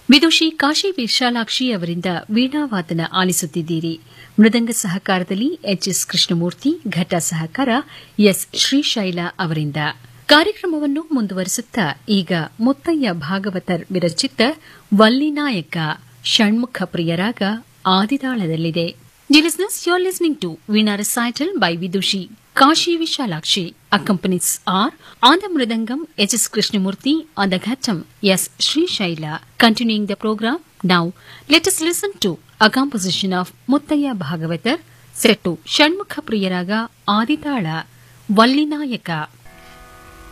ವಿದುಷಿ ಕಾಶಿ ವಿಶಾಲಾಕ್ಷಿ ಅವರಿಂದ ವೀಣಾವಾದನ ಆಲಿಸುತ್ತಿದ್ದೀರಿ ಮೃದಂಗ ಸಹಕಾರದಲ್ಲಿ ಎಚ್ಎಸ್ ಕೃಷ್ಣಮೂರ್ತಿ ಘಟ ಸಹಕಾರ ಎಸ್ ಶ್ರೀಶೈಲ ಅವರಿಂದ ಕಾರ್ಯಕ್ರಮವನ್ನು ಮುಂದುವರಿಸುತ್ತಾ ಈಗ Muthaiah Bhagavathar ವಿರಚಿತ ವಲ್ಲಿನಾಯಕ Shanmukha ಪ್ರಿಯರಾಗ ಆದಿದಾಳದಲ್ಲಿದೆ Listeners, you're listening to Veena Recital by Vidushi Kashi Vishalakshi. Accompanies are on the Mridangam H.S. Krishnamurti, on the Ghatam S. Sri Shaila. Continuing the program, now let us listen to a composition of Muttaya Bhagavatar set to Shanmukha Priyaraga Aditala Vallinayaka.